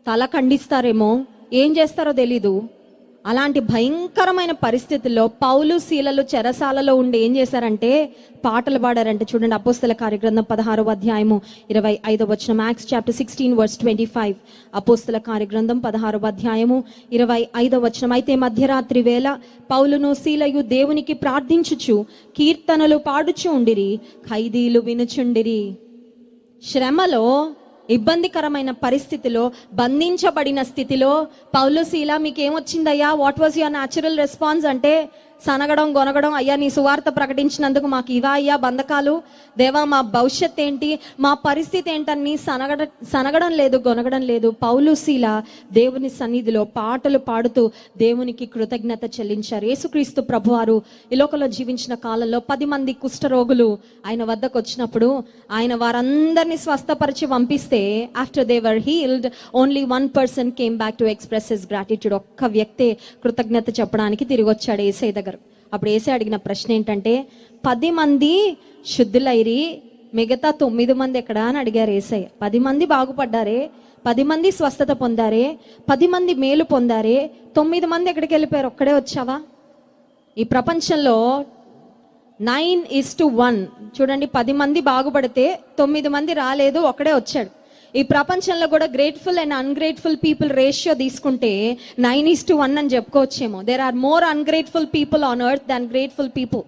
తల ఖండిస్తారేమో ఏం చేస్తారో తెలీదు అలాంటి భయంకరమైన పరిస్థితుల్లో పౌలు శీలలు చెరసాలలో ఉండి ఏం చేశారంటే పాటలు పాడారంటే చూడండి అపోస్తల కార్యగ్రంథం పదహారో అధ్యాయము ఇరవై ఐదో వచ్చిన మ్యాక్స్ chapter sixteen verse twenty five అపోస్తల కార్యగ్రంథం పదహారో అధ్యాయము ఇరవై ఐదో వచనం అయితే మధ్యరాత్రి వేళ పౌలును శీలయు దేవునికి ప్రార్థించుచు కీర్తనలు పాడుచు ఉండిరి ఖైదీలు వినుచుండిరి శ్రమలో ఇబ్బందికరమైన పరిస్థితిలో బంధించబడిన స్థితిలో పౌలు శీల మీకేమొచ్చిందయ్యా what was your natural response అంటే సనగడం గొనగడం అయ్యా నీ సువార్త ప్రకటించినందుకు మాకు ఇవా అయ్యా బంధకాలు దేవా మా భవిష్యత్ ఏంటి మా పరిస్థితి ఏంటని సనగడ సనగడం లేదు గొనగడం లేదు పౌలు శీల దేవుని సన్నిధిలో పాటలు పాడుతూ దేవునికి కృతజ్ఞత చెల్లించారు యేసుక్రీస్తు ప్రభువారు ఈ లోకంలో జీవించిన కాలంలో పది మంది కుష్ఠరోగులు ఆయన వద్దకు వచ్చినప్పుడు ఆయన వారందరినీ స్వస్థపరిచి పంపిస్తే after they were healed only one person came back to express his gratitude ఒక్క వ్యక్తే కృతజ్ఞత చెప్పడానికి తిరిగి వచ్చాడు ఏసై దగ్గర అప్పుడు ఏసై అడిగిన ప్రశ్న ఏంటంటే పది మంది శుద్ధులైరి మిగతా తొమ్మిది మంది ఎక్కడా అని అడిగారు ఏసై పది మంది బాగుపడ్డారే పది మంది స్వస్థత పొందారే పది మంది మేలు పొందారే తొమ్మిది మంది ఎక్కడికి వెళ్ళిపోయారు ఒక్కడే వచ్చావా ఈ ప్రపంచంలో నైన్ ఇస్ టు వన్ చూడండి పది మంది బాగుపడితే తొమ్మిది మంది రాలేదు ఒకడే వచ్చాడు ఈ ప్రపంచంలో కూడా grateful and ungrateful people ratio తీసుకుంటే నైన్ ఇస్ టు వన్ అని చెప్పుకోవచ్చేమో there are more ungrateful people on earth than grateful people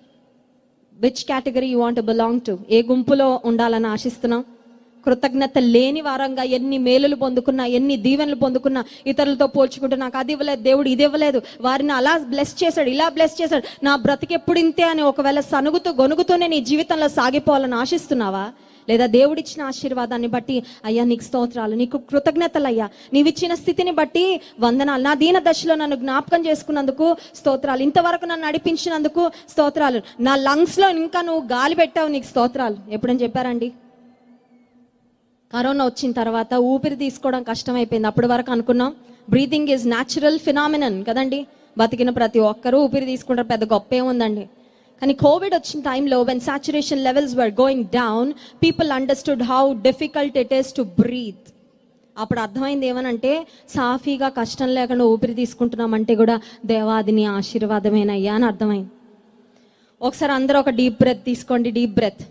which category you want belong to ఏ గుంపులో ఉండాలని ఆశిస్తున్నాం కృతజ్ఞత లేని వారంగా ఎన్ని మేలులు పొందుకున్నా ఎన్ని దీవెనలు పొందుకున్నా ఇతరులతో పోల్చుకుంటూ నాకు అది ఇవ్వలేదు దేవుడు ఇది ఇవ్వలేదు వారిని అలా బ్లెస్ చేశాడు ఇలా బ్లెస్ చేశాడు నా బ్రతికెప్పుడు ఇంతే అని ఒకవేళ సనుగుతూ గొనుగుతూనే నీ జీవితంలో సాగిపోవాలని ఆశిస్తున్నావా లేదా దేవుడిచ్చిన ఆశీర్వాదాన్ని బట్టి అయ్యా నీకు స్తోత్రాలు నీకు కృతజ్ఞతలు అయ్యా నీవిచ్చిన స్థితిని బట్టి వందనాలు నా దీన దశలో నన్ను జ్ఞాపకం చేసుకున్నందుకు స్తోత్రాలు ఇంతవరకు నన్ను నడిపించినందుకు స్తోత్రాలు నా లంగ్స్ లో ఇంకా నువ్వు గాలి పెట్టావు నీకు స్తోత్రాలు ఎప్పుడని చెప్పారండి కరోనా వచ్చిన తర్వాత ఊపిరి తీసుకోవడం కష్టమైపోయింది అప్పటి వరకు అనుకున్నాం బ్రీతింగ్ ఈజ్ న్యాచురల్ ఫినామినన్ కదండి బతికిన ప్రతి ఒక్కరూ ఊపిరి తీసుకుంటారు పెద్ద గొప్ప ఏముందండి కానీ కోవిడ్ వచ్చిన టైంలో when saturation levels were going down people understood how difficult it is to breathe అప్పుడు అర్థమైంది ఏమనంటే సాఫీగా కష్టం లేకుండా ఊపిరి తీసుకుంటున్నామంటే కూడా దేవాదిని ఆశీర్వాదమేనయ్యా అని అర్థమైంది ఒకసారి అందరూ ఒక డీప్ బ్రెత్ తీసుకోండి డీప్ బ్రెత్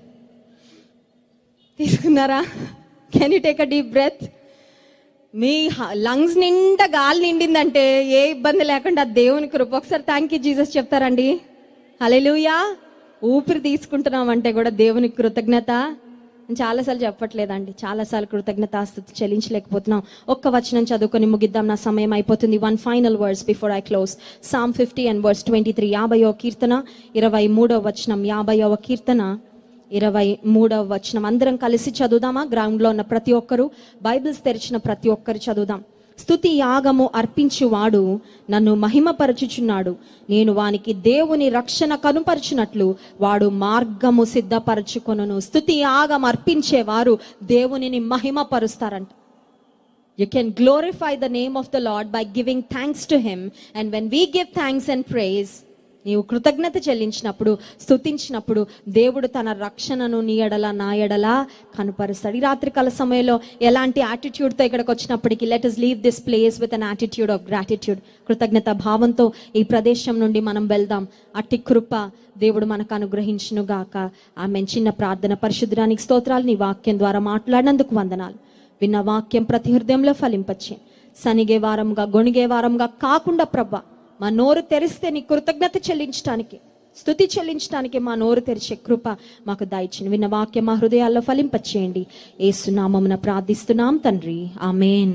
తీసుకున్నారా can you take a deep breath మీ లంగ్స్ నిండా గాలి నిండిందంటే ఏ ఇబ్బంది లేకుండా దేవుని కృప ఒకసారి థ్యాంక్ యూ జీసస్ చెప్తారండి హలెలుయా ఊపిరి తీసుకుంటున్నామంటే కూడా దేవుని కృతజ్ఞత నేను చాలాసార్లు చెప్పట్లేదండి చాలాసార్లు కృతజ్ఞతాస్థుతి చెల్లించలేకపోతున్నాం ఒక్క వచనం చదువుకొని ముగిద్దాం నా సమయం అయిపోతుంది one final words before I close psalm fifty and words twenty three యాభైవ కీర్తన ఇరవై మూడవ వచనం యాభైవ కీర్తన ఇరవై మూడవ వచనం అందరం కలిసి చదువుదామా గ్రౌండ్ లో ఉన్న ప్రతి ఒక్కరు బైబిల్స్ తెరిచిన ప్రతి ఒక్కరు చదువుదాం స్తుతి యాగము అర్పించువాడు నన్ను మహిమపరచుచున్నాడు నేను వానికి దేవుని రక్షణ కనుపరచునట్లు వాడు మార్గము సిద్ధపరచుకొనును స్తుతి యాగం అర్పించేవారు దేవునిని మహిమపరుస్తారంట You can glorify the name of the Lord by giving thanks to Him. And when we give thanks and praise, నీవు కృతజ్ఞత చెల్లించినప్పుడు స్తుతించినప్పుడు దేవుడు తన రక్షణను నీ ఎడల నా ఎడల కనుపరుస్తాడు ఈ రాత్రికాల సమయంలో ఎలాంటి attitude తో ఇక్కడికి వచ్చినప్పటికీ let us leave this place with an attitude of gratitude కృతజ్ఞత భావంతో ఈ ప్రదేశం నుండి మనం వెళ్దాం అట్టి కృప దేవుడు మనకు అనుగ్రహించును గాక ఆమె చిన్న ప్రార్థన పరిశుద్ధానికి స్తోత్రాలు నీ వాక్యం ద్వారా మాట్లాడినందుకు వందనాలు విన్న వాక్యం ప్రతి హృదయంలో ఫలింపచ్చే సనిగే వారంగా గొణిగే వారంగా కాకుండా ప్రభ మా నోరు తెరిస్తే నీ కృతజ్ఞత చెల్లించడానికి స్తుతి చెల్లించడానికి మా నోరు తెరిచే కృప మాకు దాయిచ్చిన విన్న వాక్యం మా హృదయాల్లో ఫలింపచేయండి ఏసునామమున ప్రార్థిస్తున్నాం తండ్రి ఆమెన్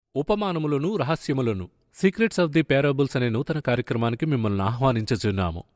ఉపమానములను రహస్యములను సీక్రెట్స్ ఆఫ్ ది పారాబుల్స్ అనే నూతన కార్యక్రమానికి మిమ్మల్ని ఆహ్వానించుచున్నాము